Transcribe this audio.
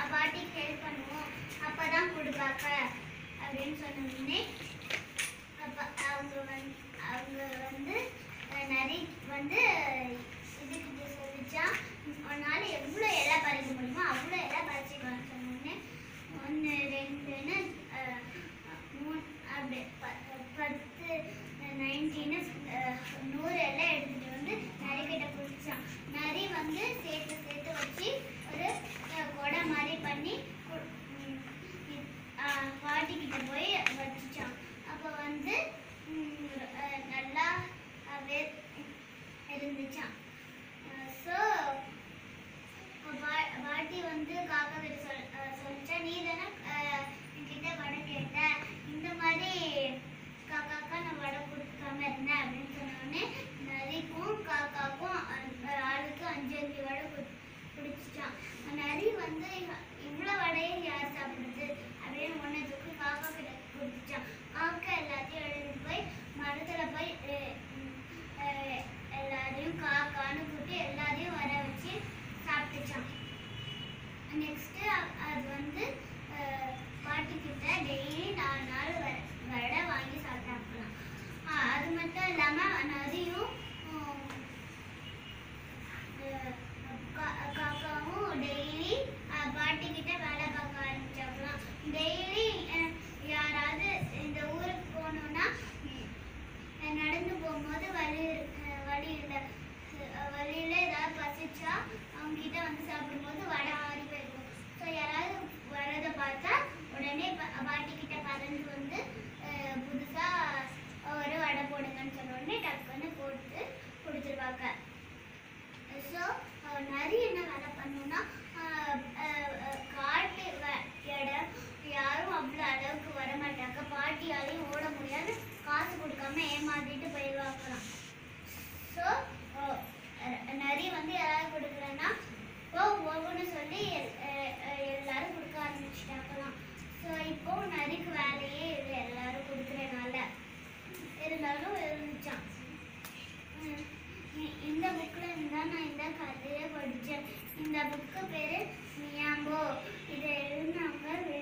பாட்டிக்கு ஹெல்ப் பண்ணுவோம் அப்பதான் கொடுப்பாங்க அப்படின்னு சொன்ன உடனே அப்ப அவங்க வந்து அவங்க வந்து அஹ், நரி வந்து இதுக்கு சொல்லிச்சான் உன்னால எவ்வளோ இலை பறிக்க முடியுமோ அவ்வளோ இலை பறிச்சுக்கலாம்னு சொன்ன உடனே ஒன்று ரெண்டுன்னு அஹ், மூணு அப்படி ப- பத்து நைன்டீன்னு நூறு எல்லாம் எடுத்துட்டு வந்து நரி கிட்ட பிடிச்சான் நரி வந்து சேர்த்து சேர்த்து வச்சு ஒரு அஹ், கொடை மாதிரி பண்ணி கு- ம், இ- அஹ், பாட்டி கிட்ட போய் வச்சுச்சான் அப்போ வந்து ம், அஹ், நல்லா அஹ், வே- இருந்துச்சான் ஸோ பாட்டி வந்து காக்கா கிட்ட சொல் அஹ், சொல்லிச்சா நீ தானே என்கிட்ட வடை கேட்ட இந்த மாதிரி காக்காக்கா நான் வடை கொடுக்காம இருந்தேன் அப்படின்னு சொன்ன உடனே நரிக்கும் காக்காக்கும் அஹ், ஆளுக்கு அஞ்சு அஞ்சு வடை குடு- குடிச்சிச்சான் நரி வந்து இவ்வளோ வடையை யார் சாப்பிடுறது அப்படின்னு ஒன்றதுக்கு காக்கா கிட்ட கொடுத்துச்சான் காக்கா எல்லாத்தையும் எழுதி போய் மரத்தில் போய் அஹ், உம், அஹ், எல்லாரையும் காக்கான்னு கூப்பிட்டு எல்லாரையும் வர வச்சு சாப்பிட்டுச்சான் நெக்ஸ்ட் அது வந்து அஹ், பாட்டிக்கிட்ட டெய்லி நாலு நாள் வ- வடை வாங்கி சாப்பிட்டாங்களாம் ஆஹ், அது மட்டும் இல்லாமல் நரியும் உம், அஹ், கா- காக்காவும் டெய்லி பாட்டிக்கிட்ட வேலை பார்க்க ஆரம்பிச்சாங்களாம் டெய்லி யாராவது இந்த ஊருக்கு போகணுன்னா உம், நடந்து போகும்போது வழி அஹ், வழியில் அஹ், வழியில ஏதாவது பசிச்சா அவங்க கிட்ட வந்து சாப்பிடும்போது வடை ஆறி போயிருக்கும் ஸோ யாராவது வரதை பார்த்தா உடனே ப- பாட்டி கிட்ட பறந்து வந்து அஹ், புதுசா ஒரு வடை போடுங்கன்னு சொன்ன உடனே டக்குன்னு போட்டு கொடுத்துருவாங்க ஸோ நிறைய என்ன வேலை பண்ணணும்னா அஹ், அஹ், அஹ், காட்டு வ- இடம் யாரும் அவ்வளோ அளவுக்கு வர மாட்டாங்க பாட்டியாலையும் ஓட முடியாது காசு கொடுக்காம ஏமாத்திட்டு போயிடுவாங்களாம் ஸோ நிறைய வந்து யாராவது கொடுக்குறேன்னா இப்போ ஒவ்வொன்று சொல்லி எல்- அஹ், அஹ், எல்லாரும் கொடுக்க ஆரம்பிச்சிட்டாங்களாம் ஸோ இப்போ நரிக்கு வேலையே இல்லை எல்லாரும் கொடுக்குறனால இருந்தாலும் இருந்துச்சான் உம் இ- இந்த புக்கில் இருந்தால் நான் இந்த கதையை படித்தேன் இந்த புக்கு பேர் மியாம்போ இதை எழுதினவங்க